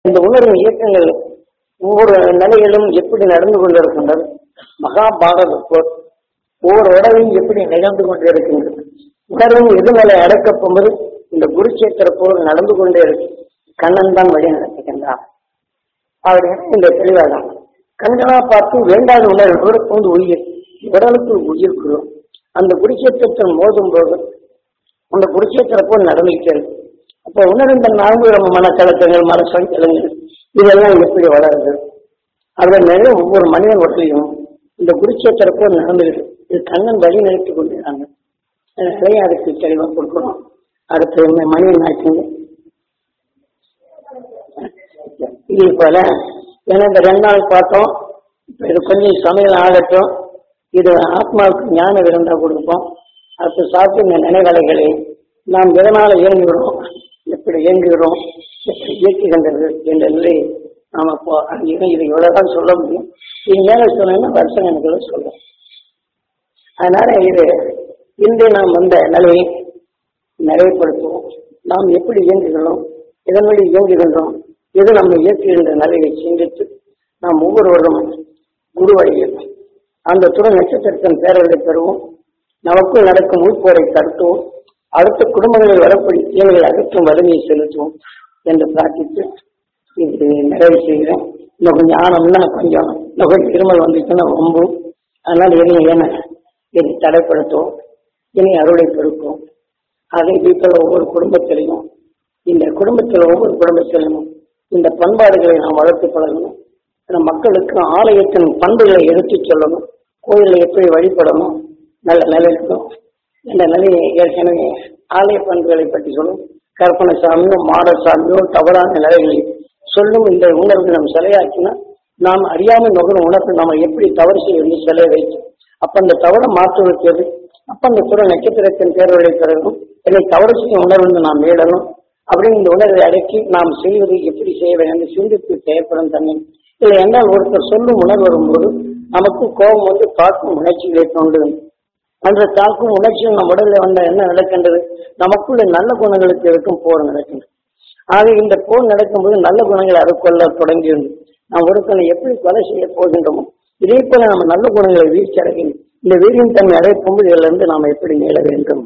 இந்த உணர்வு இயக்கங்கள் ஒவ்வொரு நிலையிலும் எப்படி நடந்து கொண்டிருக்கின்றது மகாபாரத போர் ஒவ்வொரு உடவையும் எப்படி நிகழ்ந்து கொண்டிருக்கின்றது உணர்வும் எதிர்நிலை அடக்கப் போகும்போது இந்த குருச்சேத்திர போர் நடந்து கொண்டே இருக்கு கண்ணன் தான் வழி நடத்துகின்றார் அவர் இந்த தெளிவாதான் கண்களா பார்த்து வேண்டாத உணர்வு கூட போது உயிர் உடலுக்கு உயிர் குரும் அந்த குருச்சேத்திரத்தில் மோதும் போது அந்த குருச்சேத்திர போர் நடந்துகிட்டே இருக்கு அப்போ உணர்ந்த நான்கு நம்ம மனக்கலக்கங்கள் மன சஞ்சலங்கள் இதெல்லாம் எப்படி வளருது அதன் நிறைய ஒவ்வொரு மனிதன் உடலையும் இந்த குருச்சேத்திர போர் நடந்துகிட்டு இது கண்ணன் வழி நடத்தி கொண்டிருக்காங்க நிறைய அதுக்கு தெளிவாக கொடுக்கணும் அடுத்து மனிதன் ஆச்சுங்க இது போல ஏன்னா இந்த ரெண்டு நாள் பார்த்தோம் இப்ப இது கொஞ்சம் சமையல் ஆகட்டும் இது ஆத்மாவுக்கு ஞான விருந்தா கொடுப்போம் அடுத்து சாப்பிட்டு இந்த நினைவலைகளை நாம் எதனால இயங்குகிறோம் எப்படி இயங்குகிறோம் எப்படி இயக்குகின்றது என்ற நிலை நாம இப்போ இது இது இவ்வளவுதான் சொல்ல முடியும் இது மேல சொன்னீங்கன்னா வருஷ கணக்குல சொல்லுவோம் அதனால இது இன்று நாம் வந்த நிலையை நிறைவுபடுத்துவோம் நாம் எப்படி இயங்குகிறோம் இதன் வழி இயங்குகின்றோம் எது நம்ம இயக்குகின்ற நிலையை சிந்தித்து நாம் ஒவ்வொருவரும் குருவழியில் அந்த துணை நட்சத்திரத்தின் பேரர்களை பெறுவோம் நமக்குள் நடக்கும் உள்போரை தடுத்துவோம் அடுத்த குடும்பங்களில் வரக்கூடிய தீமைகளை அகற்றும் வலிமையை செலுத்துவோம் என்று பிரார்த்தித்து இது நிறைவு செய்கிறேன் இன்னும் கொஞ்சம் ஆனம்னா கொஞ்சம் இன்னும் கொஞ்சம் இருமல் வந்துச்சுன்னா ரொம்ப அதனால இனி ஏன இனி தடைப்படுத்துவோம் இனி அருளை பெருக்கும் அதை வீட்டில் ஒவ்வொரு குடும்பத்திலையும் இந்த குடும்பத்தில் ஒவ்வொரு குடும்பத்திலும் இந்த பண்பாடுகளை நாம் வளர்த்து பழகணும் இந்த மக்களுக்கு ஆலயத்தின் பண்புகளை எடுத்துச் சொல்லணும் கோயிலை எப்படி வழிபடணும் நல்ல நிலைக்கும் இந்த நிலையை ஏற்கனவே ஆலய பண்புகளை பற்றி சொல்லும் கற்பனை சாமியோ மாட சாமியோ தவறான நிலைகளை சொல்லும் இந்த உணர்வு நம்ம சிலையாக்கினா நாம் அறியாமல் நுகரும் உணர்வு நம்ம எப்படி தவறு செய்ய வேண்டிய சிலை வைத்து அப்ப அந்த தவறை மாற்றுவதற்கு எது அப்ப அந்த துறை நட்சத்திரத்தின் தேர்வுகளை பெறணும் என்னை தவறு செய்யும் உணர்வு நாம் மீளணும் அப்படின்னு இந்த உணர்வை அடக்கி நாம் செய்வது எப்படி செய்ய வேண்டும் என்று சிந்தித்து செயற்படும் தன்மை இல்லை என்றால் ஒருத்தர் சொல்லும் உணர்வு வரும்போது நமக்கு கோபம் வந்து தாக்கும் உணர்ச்சிகளை தோன்றுது அந்த தாக்கும் உணர்ச்சிகள் நம் உடலில் வந்த என்ன நடக்கின்றது நமக்குள்ள நல்ல குணங்களுக்கு இருக்கும் போர் நடக்கின்றது ஆக இந்த போர் நடக்கும்போது நல்ல குணங்களை அதுக்கொள்ள தொடங்கியது நாம் ஒருத்தனை எப்படி கொலை செய்ய போகின்றோமோ இதே போல நம்ம நல்ல குணங்களை வீழ்ச்சி அடைகின்றோம் இந்த வீரியம் தன்மை அடைப்பும் இதிலிருந்து நாம் எப்படி மீள வேண்டும்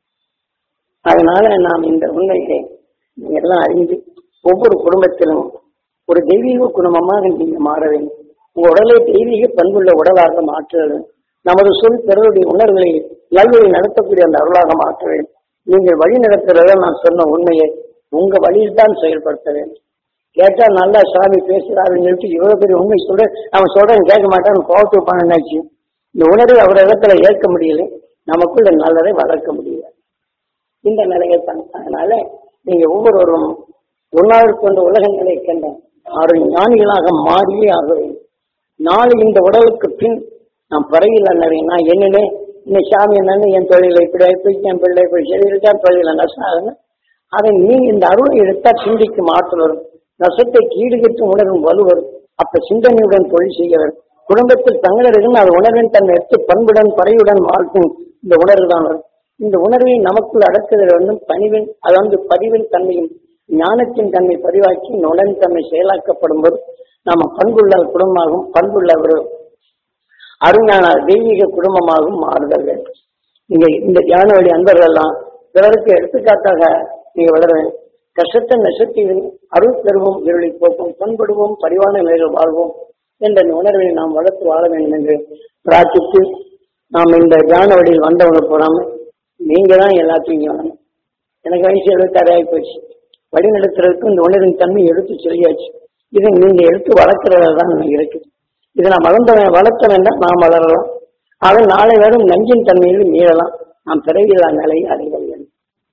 அதனால நாம் இந்த உண்மையை நீங்க எல்லாம் அறிந்து ஒவ்வொரு குடும்பத்திலும் ஒரு தெய்வீக குடும்பமாக நீங்க மாற வேண்டும் உங்க உடலை தெய்வீக பண்புள்ள உடலாக மாற்ற வேண்டும் நமது சொல் பிறருடைய உணர்வுகளை நல்வழி நடத்தக்கூடிய அந்த அருளாக மாற்ற வேண்டும் நீங்கள் வழி நடத்துறத நான் சொன்ன உண்மையை உங்க வழியில் தான் செயல்படுத்த வேண்டும் கேட்டா நல்லா சாமி பேசுறாருன்னு சொல்லிட்டு இவ்வளவு பெரிய உண்மை சொல்ற அவன் சொல்றேன் கேட்க மாட்டான்னு கோவத்து பண்ணாச்சு இந்த உணர்வை அவர் இடத்துல ஏற்க முடியல நமக்குள்ள நல்லதை வளர்க்க முடியல இந்த நிலையை தான் அதனால நீங்க ஒவ்வொருவரும் ஒன்றாவது கொண்ட உலக நிலை கண்ட ஆறு ஞானிகளாக மாறியே ஆக வேண்டும் நாளை இந்த உடலுக்கு பின் நான் பறவையில் நிறைய நான் என்னன்னு இன்னைக்கு சாமி என்னன்னு என் தொழிலை இப்படி ஆயிப்போச்சு என் பிள்ளை இப்படி செய்திருக்கா தொழில நஷ்டம் ஆகுன்னு அதை நீ இந்த அருளை எடுத்தா சிந்திக்கும் ஆற்றல் வரும் நஷ்டத்தை கீடுகட்டு உணரும் வலுவர் அப்ப சிந்தனையுடன் தொழில் செய்ய வரும் குடும்பத்தில் தங்களிடம் அது உணர்வின் தன்னை எடுத்து பண்புடன் பறையுடன் வாழ்த்தும் இந்த உணர்வு தான் வரும் இந்த உணர்வை நமக்குள் அடக்குதல் வந்து பணிவின் அது வந்து பதிவின் தன்மையும் ஞானத்தின் தன்மை பதிவாக்கி இந்த உணர்வின் தன்மை செயலாக்கப்படும் போது நாம பண்புள்ள குடும்பமாகவும் பண்புள்ள ஒரு அருஞான தெய்வீக குடும்பமாகவும் மாறுதல் வேண்டும் நீங்க இந்த தியான வழி அன்பர்கள் எல்லாம் பிறருக்கு எடுத்துக்காட்டாக நீங்க வளர வேண்டும் கஷ்டத்தை நெசத்தில் அருள் பெறுவோம் இருளை போக்கும் பண்படுவோம் பரிவான நிலைகள் வாழ்வோம் என்ற இந்த உணர்வை நாம் வளர்த்து வாழ வேண்டும் என்று பிரார்த்தித்து நாம் இந்த தியான வழியில் வந்தவங்க போறாம நீங்க தான் எல்லாத்தையும் சொல்லணும் எனக்கு வயசு எழுபத்தாறு ஆகி போச்சு வழி நடத்துறதுக்கு இந்த உணர்வின் தன்மை எடுத்து சொல்லியாச்சு இதை நீங்க எடுத்து வளர்க்கறதா தான் இருக்கு இதை நான் வளர்ந்த வளர்த்த வேண்டாம் நாம் வளரலாம் ஆக நாளை வரும் நஞ்சின் தன்மையில் மீறலாம் நாம் பிறவில்லா நிலையை அடைதல் வேண்டும்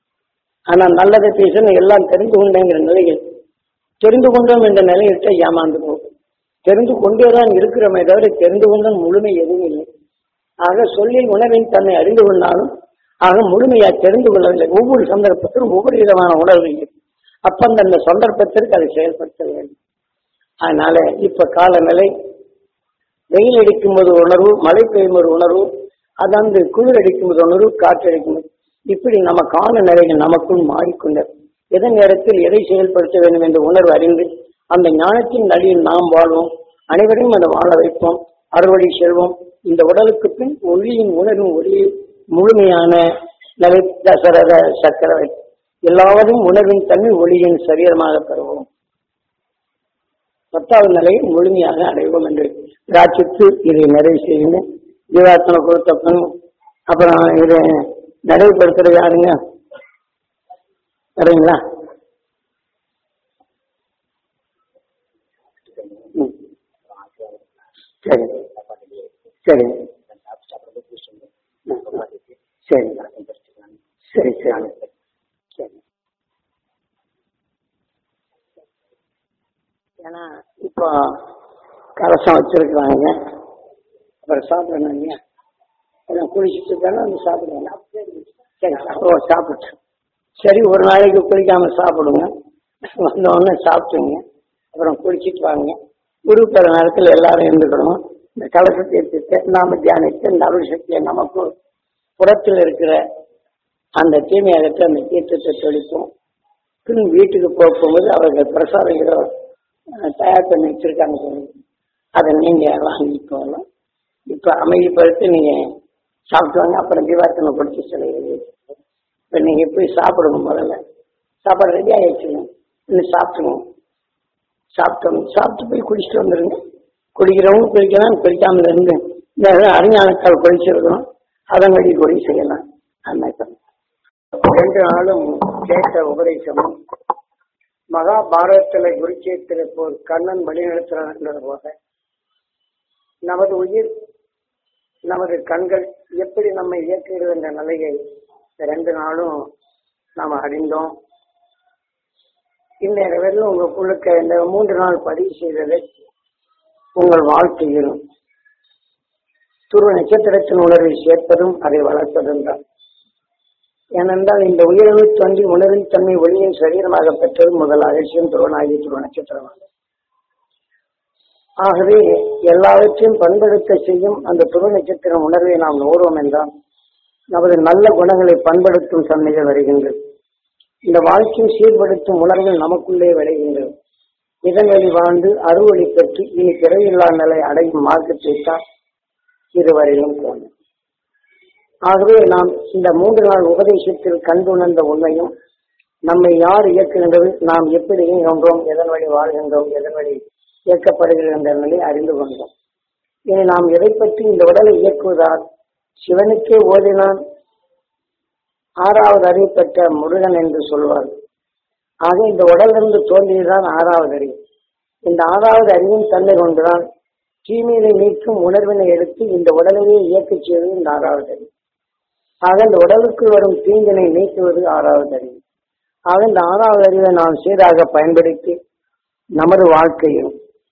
ஆனால் நல்லதை பேசணும் எல்லாம் தெரிந்து கொண்டேங்கிற நிலையில் தெரிந்து கொண்டோம் என்ற நிலையிட்ட ஏமாந்து போகும் தெரிந்து கொண்டே தான் இருக்கிறோமே தவிர தெரிந்து கொண்டோம் முழுமை எதுவும் இல்லை ஆக சொல்லில் உணவின் தன்னை அறிந்து கொண்டாலும் ஆக முழுமையா தெரிந்து கொள்ளவில்லை ஒவ்வொரு சந்தர்ப்பத்திலும் ஒவ்வொரு விதமான உணர்வு இருக்கு அப்ப அந்த சந்தர்ப்பத்திற்கு அதை செயல்படுத்த வேண்டும் அதனால இப்ப காலநிலை வெயில் அடிக்கும் போது உணர்வு மழை பெய்யும் ஒரு உணர்வு அதாந்து குளிர் அடிக்கும் போது உணர்வு காற்று அடிக்கும் போது இப்படி நம்ம கால நிலைகள் நமக்குள் மாறிக்கொண்டது எதன் நேரத்தில் எதை செயல்படுத்த வேண்டும் என்ற உணர்வு அறிந்து அந்த ஞானத்தின் நடியில் நாம் வாழ்வோம் அனைவரையும் அதை வாழ வைப்போம் அறுவடை செல்வோம் இந்த உடலுக்கு பின் ஒளியின் உணர்வும் ஒளி முழுமையான நிலை தசரத சக்கரவர்த்தி எல்லாவரும் உணர்வின் தன்மை ஒளியின் சரீரமாக பெறுவோம் பத்தாவது நிலையை முழுமையாக அடைவோம் என்று ராட்சித்து இதை நிறைவு செய்யுங்க ஜீவாத்ம கொடுத்தப்பன் அப்புறம் இதை நிறைவுபடுத்துறது யாருங்க சரிங்களா ம். சரி சரி சரி சரி சரி சரி ஏன்னா இப்போ கலசம் வச்சிருக்கிறாங்க அப்புறம் சாப்பிடணும் இல்லையா அப்புறம் குளிச்சுட்டு தானே வந்து சாப்பிடுவாங்க சரி ஓ சாப்பிட்டு சரி ஒரு நாளைக்கு குளிக்காம சாப்பிடுங்க வந்த உடனே சாப்பிட்டுங்க அப்புறம் குளிச்சுட்டு வாங்க குரு பெற நேரத்தில் எல்லாரும் இருந்துக்கணும் இந்த கலசத்தை எடுத்துட்டு நாம தியானித்து இந்த அருள் சக்தியை நமக்கு புறத்தில் இருக்கிற அந்த தீமையாகத்தை அந்த தீர்த்தத்தை தெளிப்போம் பின் வீட்டுக்கு போகும்போது அவர்கள் பிரசாதங்களோ அஹ், தயார் பண்ணி வச்சிருக்காங்க பாருங்க. அதை நீங்க வாங்கிக்கோங்க இப்ப அமைதிப்படுத்தி நீங்க சாப்பிட்டு வாங்க அப்புறம் தீபார்த்தனை பிடிச்சி சிலை இப்ப நீங்க போய் சாப்பிடுங்க முதல்ல சாப்பாடு ரெடி ஆயிடுச்சுங்க இன்னும் சாப்பிட்டுங்க சாப்பிட்டோம் சாப்பிட்டு போய் குடிச்சிட்டு வந்துருங்க குடிக்கிறவங்க குடிக்கலாம் குடிக்காமல இருந்து இந்த அறிஞானத்தால் குடிச்சிருக்கணும் அதன்படி குடி செய்யலாம் அந்த மாதிரி பண்ணு. ரெண்டு நாளும் கேட்ட உபதேசமும் மகாபாரதத்துல குருச்சேத்திர போர் கண்ணன் வழிநடத்துறது போக நமது உயிர் நமது கண்கள் எப்படி நம்மை இயக்குகிறது என்ற நிலையை இந்த ரெண்டு நாளும் நாம் அறிந்தோம் இந்நேர வரையிலும் உங்க குழுக்க இந்த மூன்று நாள் பதிவு செய்ததை உங்கள் வாழ்க்கையில் துருவ நட்சத்திரத்தின் உணர்வை சேர்ப்பதும் அதை வளர்ப்பதும் தான் ஏனென்றால் இந்த உயர்வு தோன்றி உணர்வின் தன்மை ஒளியின் சரீரமாக பெற்றது முதல் அலட்சியம் துருவனாகி துருவ நட்சத்திரமாக ஆகவே எல்லாவற்றையும் பண்படுத்த செய்யும் அந்த துருவ நட்சத்திரம் உணர்வை நாம் நோடுவோம் என்றால் நமது நல்ல குணங்களை பண்படுத்தும் தன்மையில் வருகின்றது இந்த வாழ்க்கையை சீர்படுத்தும் உணர்வுகள் நமக்குள்ளே விளைகின்றது இதன் வழி வாழ்ந்து அறுவழி பெற்று இனி பிறவில்லா நிலை அடையும் மார்க்கத்தை தான் இருவரையிலும் தோணும் ஆகவே நாம் இந்த மூன்று நாள் உபதேசத்தில் கண்டுணர்ந்த உண்மையும் நம்மை யார் இயக்குகின்றது நாம் எப்படி இயங்குகின்றோம் எதன் வழி வாழ்கின்றோம் எதன் வழி இயக்கப்படுகிறது என்ற நிலை அறிந்து கொண்டோம் இனி நாம் எதை பற்றி இந்த உடலை இயக்குவதால் சிவனுக்கே ஓதினான் ஆறாவது அறிவு பெற்ற முருகன் என்று சொல்வார் ஆக இந்த உடலிருந்து தோன்றியதுதான் ஆறாவது அறிவு இந்த ஆறாவது அறிவின் தன்மை கொண்டுதான் தீமையை நீக்கும் உணர்வினை எடுத்து இந்த உடலையே இயக்கச் செய்வது இந்த ஆறாவது அறிவு ஆக இந்த உடலுக்கு வரும் தீங்கினை நீக்குவது ஆறாவது அறிவு ஆக இந்த ஆறாவது அறிவை நாம் சீராக பயன்படுத்தி நமது வாழ்க்கையில்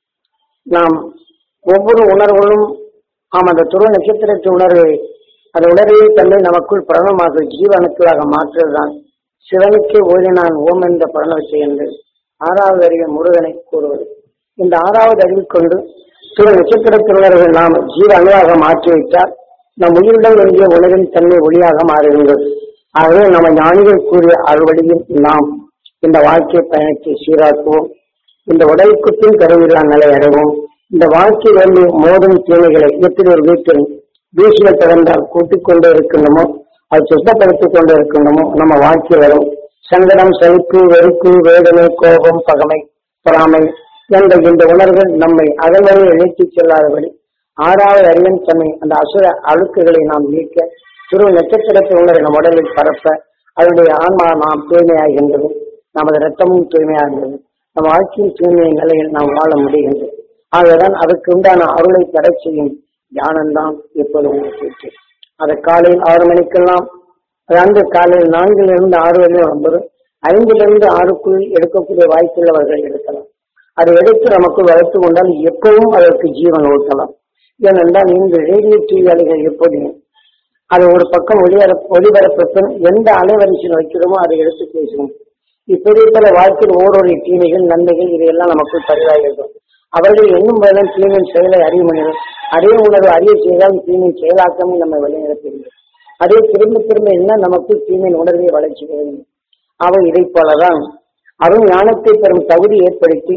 நாம் ஒவ்வொரு உணர்வுகளும் ஆம் அந்த துருவ நட்சத்திரத்து உணர்வை அந்த உணர்வை தன்னை நமக்குள் பிரணமாக ஜீவனுக்களாக மாற்றுவதுதான் சிவனுக்கே ஓதினான் ஓம் என்ற பிரணவத்தை என்று ஆறாவது அறிவு முருகனை கூறுவது இந்த ஆறாவது அறிவு கொண்டு துருவ நட்சத்திரத்து உணர்வை நாம் ஜீவ அணுவாக மாற்றி வைத்தால் நம் உயிருடன் எங்கிய உணவின் தன்மை ஒளியாக மாறுகின்றது ஆகவே நம்ம ஞானிகள் கூறிய அறுவடையில் நாம் இந்த வாழ்க்கை பயணத்தை சீராக்குவோம் இந்த உடலுக்குப்பின் கருவில்லா நிலை அடைவோம் இந்த வாழ்க்கை வந்து மோதும் தீமைகளை எப்படி ஒரு வீட்டில் வீசில திறந்தால் கூட்டிக் கொண்டே இருக்கின்றமோ அது சுத்தப்படுத்திக் கொண்டே இருக்கின்றமோ நம்ம வாழ்க்கை வரும் சங்கடம் சலிப்பு வெறுப்பு வேதனை கோபம் பகமை பொறாமை என்ற இந்த உணர்வுகள் நம்மை அகல்வரை இழைத்துச் செல்லாதபடி ஆறாவது அறிவன் தன்னை அந்த அசுர அழுக்குகளை நாம் நீக்க துருவ நட்சத்திரத்தை உணர்வை நம் உடலில் பரப்ப அதனுடைய ஆன்மா நாம் தூய்மையாகின்றது நமது ரத்தமும் தூய்மையாகின்றது நம் வாழ்க்கையின் தூய்மை நிலையில் நாம் வாழ முடிகின்றது ஆகவேதான் அதற்கு உண்டான அருளை பெறச் செய்யும் தியானம்தான் இப்போது உங்களுக்கு இருக்கு. அதை காலையில் ஆறு மணிக்கெல்லாம் அதாவது காலையில் நான்கிலிருந்து ஆறு வரையும் ஒன்பது ஐந்திலிருந்து ஆறுக்குள் எடுக்கக்கூடிய வாய்ப்புள்ளவர்கள் எடுக்கலாம் அதை எடுத்து நமக்கு வளர்த்து கொண்டால் எப்பவும் அதற்கு ஜீவன் ஊட்டலாம் ஏனென்றால் இந்த ரேடியோ டிவி அலைகள் எப்போதுமே அது ஒரு பக்கம் ஒளிபரப்பு ஒளிபரப்பு எந்த அலைவரிசையில் வைக்கிறோமோ அதை எடுத்து பேசுவோம் இப்படி பல வாழ்க்கையில் ஓரொரு தீமைகள் நன்மைகள் இதையெல்லாம் நமக்குள் பதிவாகிடும் அவர்கள் எண்ணும் போதும் தீமையின் செயலை அறிய முடியும் அதே உணர்வு அறிய செய்தால் தீமையின் செயலாக்கமும் நம்மை வழிநடத்துகிறது அதே திரும்ப திரும்ப என்ன நமக்கு தீமையின் உணர்வை வளர்ச்சி வேண்டும் அவை இதை போலதான் அருள் ஞானத்தை பெறும் தகுதி ஏற்படுத்தி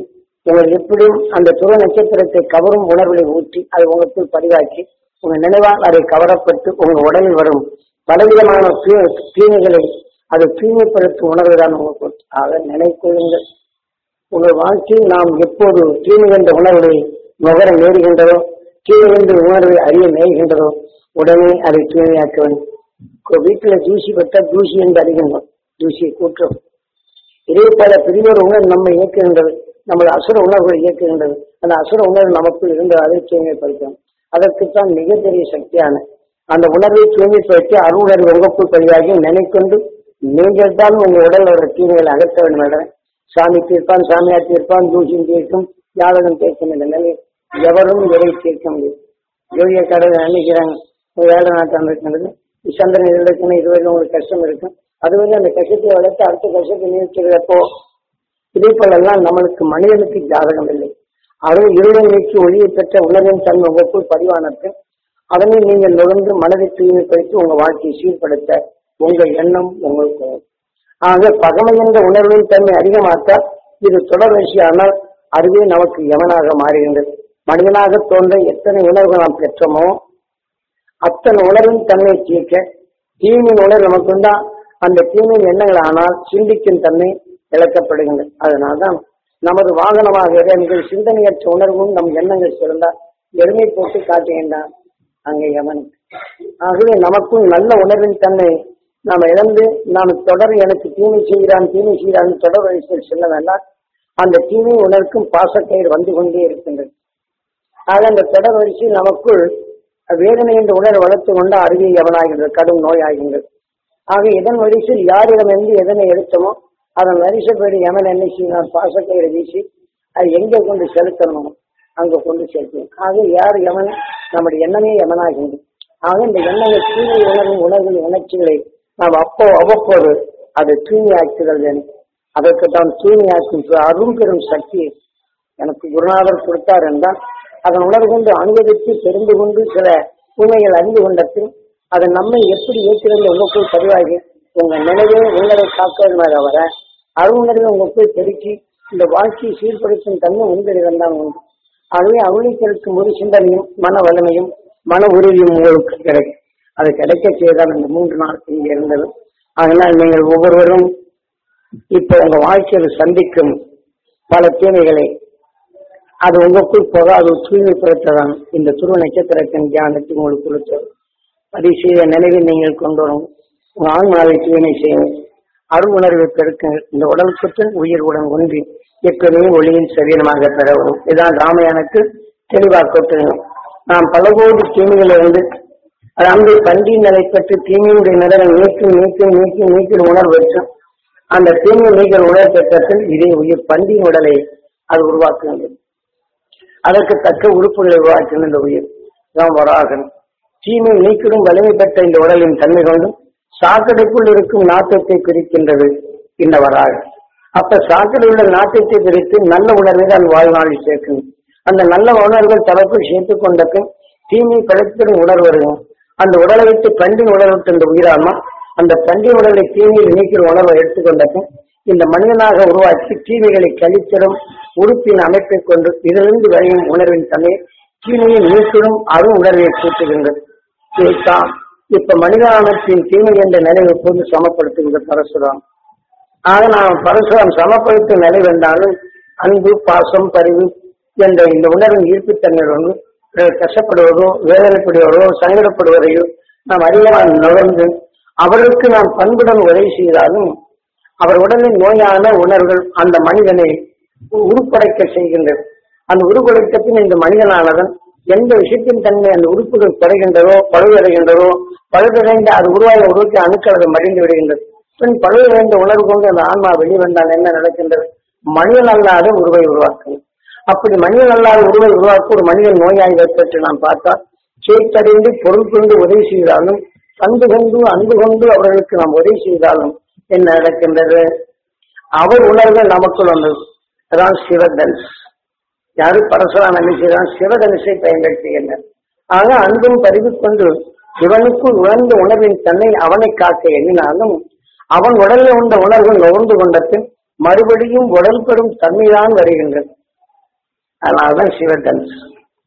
உங்கள் எப்படியும் அந்த துருவ நட்சத்திரத்தை கவரும் உணர்வுகளை ஊற்றி அதை உங்களுக்குள் பதிவாக்கி உங்க நினைவால் அதை கவரப்பட்டு உங்க உடலில் வரும் பலவிதமான தீ- தீமைகளை அதை தூய்மைப்படுத்தும் உணர்வுதான் உங்களுக்கு ஆக நினைக்கொள்ளுங்கள் உங்கள் வாழ்க்கையில் நாம் எப்போது தீமை என்ற உணர்வை நுகர நேருகின்றதோ தீமை என்ற உணர்வை அறிய நேர்கின்றதோ உடனே அதை தூய்மையாக்க வேண்டும் இப்போ வீட்டுல தூசி பட்டா தூசி என்று அறிகின்றோம் தூசியை கூற்றம் இதே போல பெரியொரு உணர்வு நம்மை இயக்குகின்றது நம்மளை அசுர உணர்வுகளை இயக்குகின்றது அந்த அசுர உணர்வு நமக்குள் இருந்து அதை தூய்மைப்படுத்தும் அதற்குத்தான் மிகப்பெரிய சக்தியான அந்த உணர்வை தூய்மைப்படுத்தி அருணர்வு உங்களுக்குள் பதிவாகி நினைக்கொண்டு நீங்கள் தான் உங்க உடல் வர தீமைகளை அகற்ற வேண்டும் என்ற சாமி தீர்ப்பான் சாமியார் தீர்ப்பான் தூசியும் தீர்க்கும் ஜாதகம் தீர்க்கும் என்ற நிலை எவரும் எதை தீர்க்க முடியும் ஜோதிய கடவுள் நினைக்கிறாங்க ஒரு வேலை நாட்டம் இருக்கின்றது சந்திரன் இது இருக்குன்னு இதுவரையும் உங்களுக்கு கஷ்டம் இருக்கும் அதுவரை அந்த கஷ்டத்தை வளர்த்து அடுத்த கஷ்டத்தை நீக்கிறப்போ இதே போலெல்லாம் நம்மளுக்கு மனிதனுக்கு ஜாதகம் இல்லை அதுவும் இருளை நீக்கி ஒளியை பெற்ற உணர்வின் தன்மை உங்களுக்குள் பதிவானது அதனை நீங்கள் நுழைந்து மனதை தூய்மைப்படுத்தி உங்க வாழ்க்கையை சீர்படுத்த உங்கள் எண்ணம் உங்களுக்கு வரும். ஆக பகமை என்ற உணர்வின் தன்மை அதிகமாக்க இது தொடர் வரிசையானால் அதுவே நமக்கு யமனாக மாறுகின்றது மனிதனாக தோன்ற எத்தனை உணர்வு நாம் பெற்றோமோ அத்தனை உணர்வின் தன்மை தீர்க்க தீமையின் உணர்வு நமக்குண்டா அந்த தீமையின் எண்ணங்கள் ஆனால் சிந்திக்கும் தன்மை இழக்கப்படுகின்றது அதனால்தான் நமது வாகனமாக எங்கள் சிந்தனையற்ற உணர்வும் நம் எண்ணங்கள் சிறந்தால் எருமை போட்டு காட்டுகின்றான் அங்கே எவனுக்கு ஆகவே நமக்கும் நல்ல உணர்வின் தன்மை நாம் இழந்து நாம் தொடர் எனக்கு தீமை செய்கிறான் தீமை செய்கிறான் தொடர் வரிசையில் செல்ல வேண்டாம் அந்த தீமை உணர்க்கும் பாசக்கயிறு வந்து கொண்டே இருக்கின்றது ஆக அந்த தொடர் வரிசையில் நமக்குள் வேதனை என்ற உணர்வை வளர்த்து கொண்டு அருகே எவனாகின்றது கடும் நோயாகின்றது ஆக இதன் வரிசையில் யாரிடமிருந்து எதனை எடுத்தோமோ அதன் வரிசைப்படி எவன் என்ன செய்யணும் பாசக்கயிறு வீசி அது எங்கே கொண்டு செலுத்தணும் அங்க கொண்டு செலுத்தணும் ஆக யார் எவன் நம்முடைய எண்ணமே எவனாகின்றது ஆக இந்த எண்ணங்கள் தூய்மை உணர்வும் உணர்வின் உணர்ச்சிகளை நாம் அப்போ அவ்வப்போது அது தூய்மையாக்குதல் வேண்டும் அதற்கு தான் தூய்மையாக்கும் அரும் பெரும் சக்தி எனக்கு குருநாதர் கொடுத்தார் என்றால் அதன் உணர்வு கொண்டு அனுபவித்து தெரிந்து கொண்டு சில உண்மைகள் அறிந்து கொண்ட பின் அது நம்மை எப்படி ஏற்கிறது உங்களுக்குள் பதிவாகி உங்க நினைவே உங்களை காக்க தவிர அருணர்வை உங்களுக்குள் பெருக்கி இந்த வாழ்க்கையை சீர்படுத்தும் தன்மை உங்களிடம் தான் உண்டு ஆகவே அவளுக்கு ஒரு சிந்தனையும் மன வலிமையும் மன உறுதியும் உங்களுக்கு கிடைக்கும் அது கிடைக்க செய்தால் இந்த மூன்று நாள் இங்கே இருந்தது அதனால் நீங்கள் ஒவ்வொருவரும் இப்ப உங்க வாழ்க்கையில் சந்திக்கும் பல தீமைகளை அது உங்களுக்குள் போக அது தூய்மைப்படுத்ததான் இந்த துருவ நட்சத்திரத்தின் தியானத்தை உங்களுக்கு கொடுத்தது அதை செய்த நினைவில் நீங்கள் கொண்டு வரும் உங்க ஆன்மாவை தூய்மை செய்யும் அருள் உணர்வை பெருக்குங்கள் இந்த உடல் சுற்று உயிர் உடன் ஒன்றி எப்பவுமே ஒளியின் சரீரமாக பெற வரும் இதான் ராமையானுக்கு தெளிவாக கொட்டுகிறோம் நாம் பல கோடி தீமைகளிலிருந்து அதாவது பன்றியின் நிலை பற்றி தீமையுடைய நிலவை நீக்கி நீக்கி நீக்கி நீக்கிற உணர்வு வச்சு அந்த தீமை நீக்கிற உணர்வு பெற்றத்தில் இதே உயிர் பன்றியின் உடலை அது உருவாக்குகின்றது அதற்கு தக்க உறுப்புகளை உருவாக்கின இந்த உயிர் தான் வராகன் தீமை நீக்கிடும் வலிமை பெற்ற இந்த உடலின் தன்மை கொண்டும் சாக்கடைக்குள் இருக்கும் நாட்டத்தை பிரிக்கின்றது இந்த வராகன் அப்ப சாக்கடை உள்ள நாட்டத்தை பிரித்து நல்ல உணர்வை தான் வாழ்நாளில் சேர்க்கும் அந்த நல்ல உணர்வுகள் தனக்குள் சேர்த்துக் கொண்ட பின் தீமை படைத்திடும் உணர்வு வரும் அந்த உடலை விட்டு பண்டின் உணர்வு இந்த உயிராமா அந்த பண்டின் உடலை தீமையில் நீக்கிற உணர்வை எடுத்துக்கொண்ட பின் இந்த மனிதனாக உருவாக்கி தீமைகளை கழித்திடும் உறுப்பின் அமைப்பை கொண்டு இதிலிருந்து விளையும் உணர்வின் தன்மை தீமையை நீக்கிடும் அரு உணர்வை கூட்டுகின்றது இதைத்தான் இப்ப மனிதானத்தின் தீமை என்ற நிலை எப்போது சமப்படுத்துகின்ற பரசுராம் ஆக நாம் பரசுராம் சமப்படுத்தும் நிலை வந்தாலும் அன்பு பாசம் பரிவு என்ற இந்த உணர்வின் ஈர்ப்புத்தன்மை வந்து பிறர் கஷ்டப்படுவதோ வேதனைப்படுவதோ சங்கடப்படுவதையோ நாம் அறியாமல் நுழைந்து அவருக்கு நாம் பண்புடன் உதவி செய்தாலும் அவர் உடலின் நோயான உணர்வுகள் அந்த மனிதனை உருப்படைக்க செய்கின்றது அந்த உருப்படைத்த பின் இந்த மனிதனானவன் எந்த விஷயத்தின் தன்மை அந்த உறுப்புகள் குறைகின்றதோ பழுவடைகின்றதோ பழுவடைந்த அது உருவாக உருவாக்கி அணுக்கள் அது மடிந்து விடுகின்றது பின் பழுவடைந்த உணர்வு கொண்டு அந்த ஆன்மா வெளிவந்தால் என்ன நடக்கின்றது மனிதன் அல்லாத உருவை உருவாக்கும் அப்படி மனிதன் அல்லாத உருவை உருவாக்க ஒரு மனிதன் நோயாளி பற்றி நாம் பார்த்தால் கேட்டறிந்து பொருள் கொண்டு உதவி செய்தாலும் பண்பு கொண்டு அன்பு கொண்டு அவர்களுக்கு நாம் உதவி செய்தாலும் என்ன நடக்கின்றது அவர் உணர்வுகள் நமக்குள் வந்தது அதான் சிவதனுஷ் யாரு பரசுராம் என்ன செய்தான் சிவதனுஷை பயன்படுத்துகின்றனர் ஆக அன்பும் பதிவு கொண்டு இவனுக்குள் உணர்ந்த உணர்வின் தன்னை அவனை காக்க எண்ணினாலும் அவன் உடலில் உண்ட உணர்வு நுகர்ந்து கொண்ட பின் மறுபடியும் உடல் பெறும் தன்மைதான் வருகின்றது அதனாலதான் சிவதனுஷ்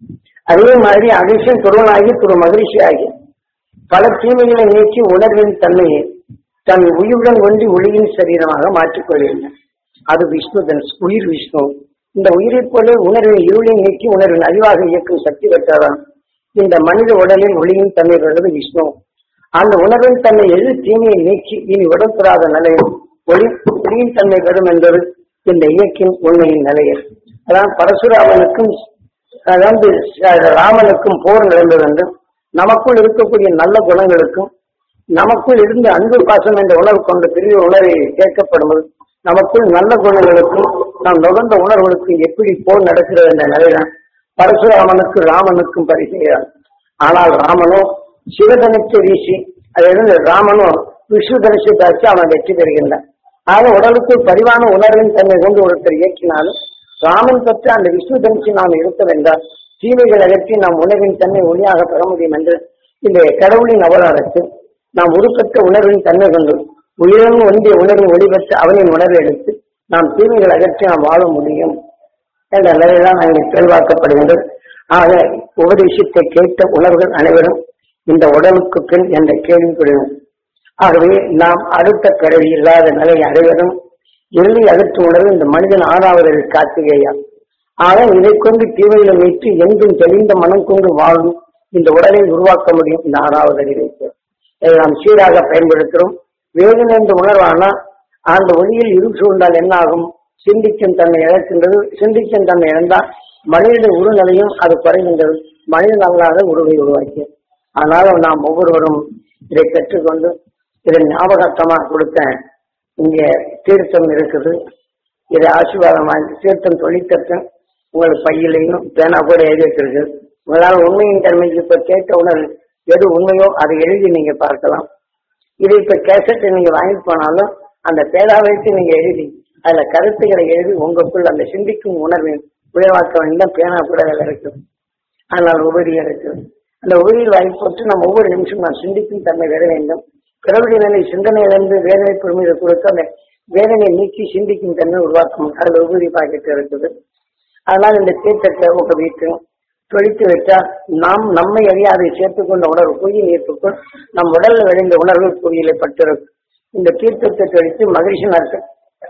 அதே மாதிரி அகிஷன் துருவனாகி துரு மகிழ்ச்சியாகி பல தீமைகளை நீக்கி உணர்வின் தன்மையை தன் உயிருடன் ஒன்றி ஒளியின் சரீரமாக மாற்றிக் கொள்கின்றன அது விஷ்ணு தனுஷ் உயிர் விஷ்ணு இந்த உயிரைப் போல உணர்வின் இருளை நீக்கி உணர்வின் அறிவாக இயக்கும் சக்தி பெற்றதான் இந்த மனித உடலில் ஒளியின் தன்மை பெறுவது விஷ்ணு அந்த உணர்வின் தன்மை எது தீமையை நீக்கி இனி உடற்பெறாத நிலையில் ஒளி ஒளியின் தன்மை பெறும் என்பது இந்த இயக்கின் உண்மையின் நிலையில் அதான் பரசுராமனுக்கும் அதாவது ராமனுக்கும் போர் நடந்தது என்றும் நமக்குள் இருக்கக்கூடிய நல்ல குணங்களுக்கும் நமக்குள் இருந்து அன்பு பாசம் என்ற உணர்வு கொண்ட பெரிய உணர்வை கேட்கப்படும்போது நமக்குள் நல்ல குணங்களுக்கும் நாம் நுகர்ந்த உணர்வுகளுக்கும் எப்படி போர் நடக்கிறது என்ற நிலைதான் பரசுராமனுக்கு ராமனுக்கும் பரிசெய்கிறான் ஆனால் ராமனோ சிவதனுக்கு வீசி அதிலிருந்து ராமனோ விஷ்ணு தனுஷை தாக்கி அவன் வெற்றி பெறுகின்றான் ஆக உடலுக்குள் பரிவான உணர்வின் தன்மை கொண்டு ஒருத்தர் இயக்கினாலும் ராமன் பெற்ற அந்த விஷ்ணு தனுஷை நாம் இருக்க வேண்டாம் தீமைகள் அகற்றி நாம் உணர்வின் தன்மை ஒளியாக பெற முடியும் என்று இந்த கடவுளின் அவதாரத்தில் நாம் உருப்பெற்ற உணர்வின் தன்மை கொண்டு உயிரின் ஒன்றிய உணர்வு ஒளி பெற்று அவனின் உணர்வை எடுத்து நாம் தீமைகள் அகற்றி நாம் வாழ முடியும் என்ற நிலையில்தான் அங்கே தெளிவாக்கப்படுகின்றது ஆக உபதேசத்தை கேட்ட உணர்வுகள் அனைவரும் இந்த உடலுக்கு பின் என்ற கேள்விப்படுவோம் ஆகவே நாம் அடுத்த பிறவி இல்லாத நிலையை அடைவதும் எள்ளி அகற்று உணர்வு இந்த மனிதன் ஆறாவது கார்த்திகேயா ஆக இதை கொண்டு தீமைகளை மீட்டு எங்கும் தெளிந்த மனம் கொண்டு வாழும் இந்த உடலை உருவாக்க முடியும் இந்த ஆறாவது அறிவிப்பு இதை நாம் சீராக பயன்படுத்துகிறோம் வேதனை என்ற உணர்வானா அந்த ஒளியில் இருள் சூழ்ந்தால் என்ன ஆகும் சிந்திக்கும் தன்மை இழக்கின்றது சிந்திக்கும் தன்மை இழந்தால் மனித உருநிலையும் அது குறைகின்றது மனிதன் அல்லாத உருவை உருவாக்கி அதனால நாம் ஒவ்வொருவரும் இதை கற்றுக்கொண்டு இதை ஞாபகத்தமா கொடுத்த இங்க தீர்த்தம் இருக்குது இதை ஆசீர்வாதமாக தீர்த்தம் தொழிற்சத்தம் உங்கள் பையிலையும் பேனா கூட எழுதி வச்சிருக்கு உங்களால் உண்மையின் தன்மைக்கு இப்ப கேட்ட உணர்வு எது உண்மையோ அதை எழுதி நீங்க பார்க்கலாம் இது இப்ப கேசட்டை நீங்க வாங்கிட்டு போனாலும் அந்த பேரா வைத்து நீங்க எழுதி அதுல கருத்துக்களை எழுதி உங்களுக்குள் அந்த சிந்திக்கும் உணர்வின் விளைவாக்க வேண்டும் பேனா கூட அதில் இருக்கு ஆனால் உபரியா இருக்கு அந்த உபரியில் வாங்கி போட்டு நம்ம ஒவ்வொரு நிமிஷம் நாம் சிந்திக்கும் தன்மை பெற வேண்டும் பிறவுடைய நிலை சிந்தனையிலிருந்து வேதனை பொறுமையை கொடுத்து அந்த வேதனை நீக்கி சிந்திக்கும் தன்மை உருவாக்கும் அதுல உபரி பாக்கெட் இருக்குது அதனால் இந்த தீர்த்தத்தை உங்க வீட்டு தொழித்து விட்டால் நாம் நம்மை அறியாதை சேர்த்துக் கொண்ட உணர்வு புவியின் ஈர்ப்புக்குள் நம் உடல்ல விளைந்த உணர்வு புவியிலே பட்டிருக்கும் இந்த தீர்த்தத்தை தொழித்து மகிழ்ச்சி நாட்கள்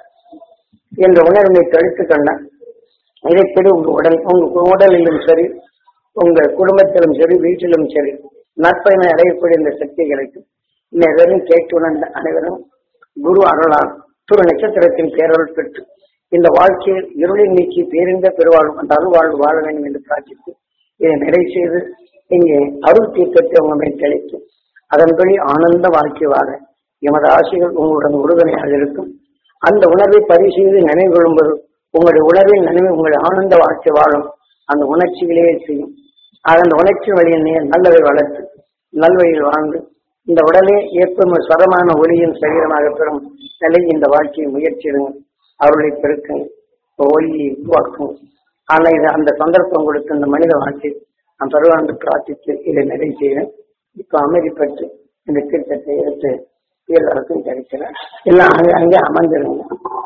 என்ற உணர்வை தொழித்து கொண்டான் இதைப்படி உங்க உடல் உங்க உடலிலும் சரி உங்க குடும்பத்திலும் சரி வீட்டிலும் சரி நற்பயனை அடையக்கூடிய இந்த சக்தி கிடைக்கும் இந்த வெறும் கேட்டு உணர்ந்த அனைவரும் குரு அருளால் துரு நட்சத்திரத்தின் பேரருள் பெற்று இந்த வாழ்க்கையில் இருளை நீக்கி பேரிந்த பெருவாழ்வு அந்த அருள்வாழ்வு வாழ வேண்டும் என்று பிரார்த்தித்து இதை நிறைவு செய்து இங்கே அருள் தீர்க்கத்தை உங்க மேல் தெளித்து அதன்படி ஆனந்த வாழ்க்கை வாழ எமது ஆசைகள் உங்களுடன் உறுதுணையாக இருக்கும் அந்த உணர்வை பதிவு செய்து நினைவு கொள்ளும்போது உங்களுடைய உணர்வின் நினைவு உங்களுடைய ஆனந்த வாழ்க்கை வாழும் அந்த உணர்ச்சிகளையே செய்யும் ஆக அந்த உணர்ச்சி வழியில் நீ நல்லதை வளர்த்து நல்வழியில் வாழ்ந்து இந்த உடலே எப்பவும் ஸ்வரமான ஒளியின் சரீரமாக பெறும் நிலை இந்த வாழ்க்கையை முயற்சியிடுங்கள் அவர்களை பெருக்குங்கள் ஒளியை உருவாக்கும் ஆனால் இது அந்த சந்தர்ப்பம் கொடுத்த இந்த மனித வாழ்க்கை நான் பருவாண்டு பிரார்த்தித்து இதை நிறைவு செய்வேன் இப்ப அமைதி பெற்று இந்த தீர்த்தத்தை எடுத்து எல்லாருக்கும் கிடைக்கிறேன் எல்லாம் அங்கே அங்கே அமர்ந்திருங்க